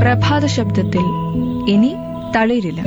പ്രഭാത ശബ്ദത്തിൽ ഇനി തളിരില്ല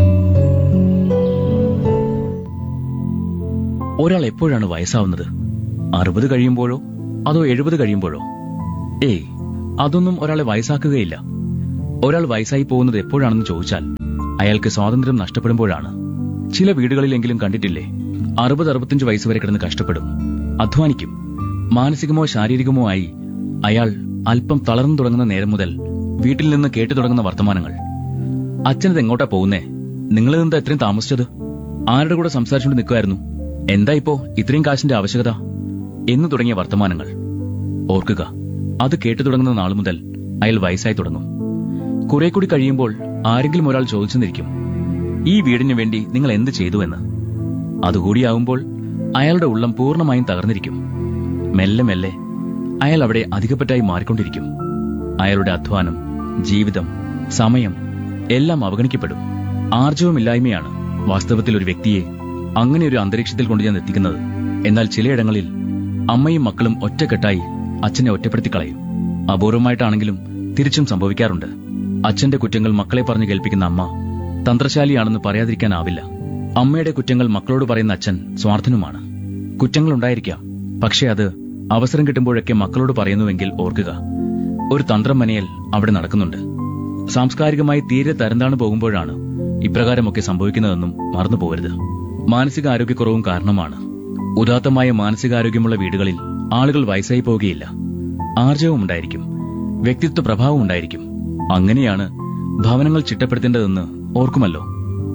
ഒരാൾ എപ്പോഴാണ് വയസ്സാവുന്നത് അറുപത് കഴിയുമ്പോഴോ അതോ എഴുപത് കഴിയുമ്പോഴോ ഏയ് അതൊന്നും ഒരാളെ വയസ്സാക്കുകയില്ല ഒരാൾ വയസ്സായി പോകുന്നത് എപ്പോഴാണെന്ന് ചോദിച്ചാൽ അയാൾക്ക് സ്വാതന്ത്ര്യം നഷ്ടപ്പെടുമ്പോഴാണ് ചില വീടുകളിലെങ്കിലും കണ്ടിട്ടില്ലേ അറുപത് അറുപത്തിയഞ്ച് വയസ്സ് വരെ കിടന്ന് കഷ്ടപ്പെടും അധ്വാനിക്കും മാനസികമോ ശാരീരികമോ ആയി അയാൾ അല്പം തളർന്നു തുടങ്ങുന്ന നേരം മുതൽ വീട്ടിൽ നിന്ന് കേട്ടു തുടങ്ങുന്ന വർത്തമാനങ്ങൾ അച്ഛനത് എങ്ങോട്ടാ പോകുന്നേ നിങ്ങളിതെന്താ ഇത്രയും താമസിച്ചത് ആരുടെ കൂടെ സംസാരിച്ചുകൊണ്ട് നിൽക്കുമായിരുന്നു എന്താ ഇപ്പോ ഇത്രയും കാശിന്റെ ആവശ്യകത എന്നു തുടങ്ങിയ വർത്തമാനങ്ങൾ ഓർക്കുക അത് കേട്ടു തുടങ്ങുന്ന നാൾ മുതൽ അയാൾ വയസ്സായി തുടങ്ങും കുറെ കൂടി കഴിയുമ്പോൾ ആരെങ്കിലും ഒരാൾ ചോദിച്ചെന്നിരിക്കും ഈ വീടിനു വേണ്ടി നിങ്ങൾ എന്ത് ചെയ്തു എന്ന് അതുകൂടിയാവുമ്പോൾ അയാളുടെ ഉള്ളം പൂർണ്ണമായും തകർന്നിരിക്കും മെല്ലെ മെല്ലെ അയാൾ അവിടെ അധികപ്പറ്റായി മാറിക്കൊണ്ടിരിക്കും അയാളുടെ അധ്വാനം ജീവിതം സമയം എല്ലാം അവഗണിക്കപ്പെടും ആർജവമില്ലായ്മയാണ് വാസ്തവത്തിൽ ഒരു വ്യക്തിയെ അങ്ങനെ ഒരു അന്തരീക്ഷത്തിൽ കൊണ്ട് ഞാൻ എത്തിക്കുന്നത് എന്നാൽ ചിലയിടങ്ങളിൽ അമ്മയും മക്കളും ഒറ്റക്കെട്ടായി അച്ഛനെ ഒറ്റപ്പെടുത്തി കളയും അപൂർവമായിട്ടാണെങ്കിലും തിരിച്ചും സംഭവിക്കാറുണ്ട് അച്ഛന്റെ കുറ്റങ്ങൾ മക്കളെ പറഞ്ഞു കേൾപ്പിക്കുന്ന അമ്മ തന്ത്രശാലിയാണെന്ന് പറയാതിരിക്കാനാവില്ല അമ്മയുടെ കുറ്റങ്ങൾ മക്കളോട് പറയുന്ന അച്ഛൻ സ്വാർത്ഥനുമാണ് കുറ്റങ്ങൾ ഉണ്ടായിരിക്കാം പക്ഷേ അത് അവസരം കിട്ടുമ്പോഴൊക്കെ മക്കളോട് പറയുന്നുവെങ്കിൽ ഓർക്കുക ഒരു തന്ത്രം മനയൽ അവിടെ നടക്കുന്നുണ്ട് സാംസ്കാരികമായി തീരെ തരംതാണു പോകുമ്പോഴാണ് ഇപ്രകാരമൊക്കെ സംഭവിക്കുന്നതെന്നും മറന്നു പോകരുത് മാനസിക ആരോഗ്യക്കുറവും കാരണമാണ് ഉദാത്തമായ മാനസികാരോഗ്യമുള്ള വീടുകളിൽ ആളുകൾ വയസ്സായി പോവുകയില്ല ആർജവം ഉണ്ടായിരിക്കും വ്യക്തിത്വ പ്രഭാവം ഉണ്ടായിരിക്കും അങ്ങനെയാണ് ഭവനങ്ങൾ ചിട്ടപ്പെടുത്തേണ്ടതെന്ന് ഓർക്കുമല്ലോ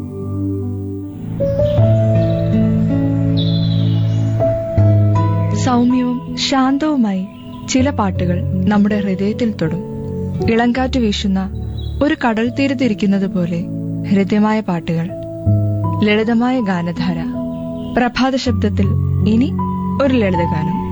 സൗമ്യവും ശാന്തവുമായി ചില പാട്ടുകൾ നമ്മുടെ ഹൃദയത്തിൽ തൊടും ഇളങ്കാറ്റ് വീശുന്ന ഒരു കടൽ തീരത്തിരിക്കുന്നത് പോലെ ഹൃദ്യമായ പാട്ടുകൾ ലളിതമായ ഗാനധാര പ്രഭാത ശബ്ദത്തിൽ ഇനി ഒരു ലളിതഗാനം